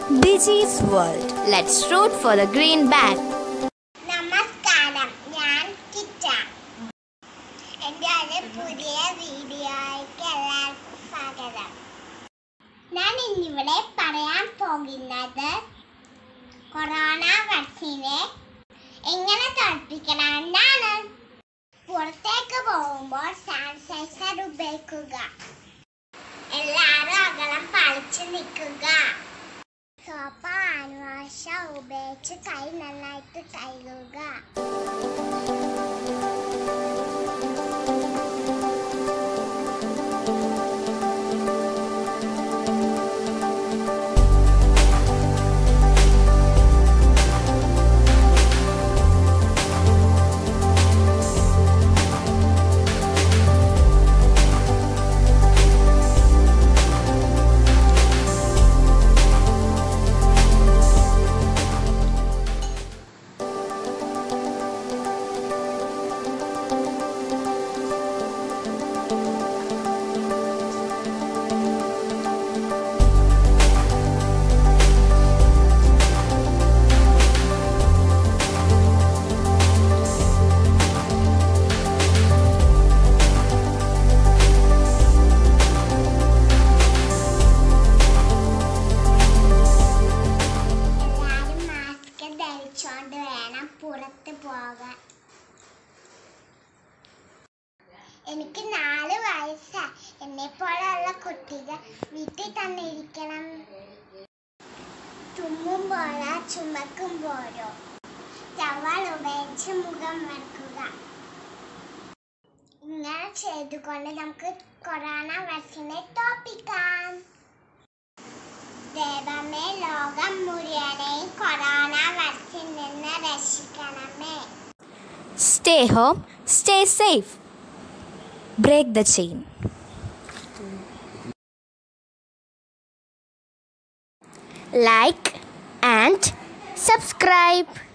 Digi's World. Let's root for the green bag. നമസ്കാരം ഞാൻ കിറ്റ എൻ്റെ ഒരു പുതിയ വീഡിയോയ്ക്ക് എല്ലാവർക്കും സ്വാഗതം ഞാൻ ഇന്നിവിടെ പറയാൻ പോകുന്നത് കൊറോണ വാക്സിനെ എങ്ങനെ തോൽപ്പിക്കണം എന്നാണ് പുറത്തേക്ക് പോകുമ്പോൾ സാനിറ്റൈസർ ഉപയോഗിക്കുക എല്ലാവരും അകലം പാലിച്ചു നിൽക്കുക സോപ്പ് ഹാൻഡ് വാഷ് ഉപയോഗിച്ച് കൈ നന്നായിട്ട് കഴുകുക എല്ലാവരും മാസ്ക് ധരിച്ചുകൊണ്ട് വേണം പുറത്ത് പോകാൻ എനിക്ക് നാല് വയസ്സാ എന്നെ പോലെയുള്ള കുട്ടികൾ വീട്ടിൽ തന്നെ ഇരിക്കണം തുമ്മുമ്പോഴോ ചുമക്കുമ്പോഴോ ടവൽ ഉപയോഗിച്ച് മുഖം മറക്കുക ഇങ്ങനെ ചെയ്തുകൊണ്ട് നമുക്ക് കൊറോണ വാക്സിനെ തോപ്പിക്കാം ദൈവമേ ലോകം മുഴുവനെയും കൊറോണ വാക്സിൻ നിന്ന് രക്ഷിക്കണമേ Stay home, stay safe. Break the chain. Like and subscribe.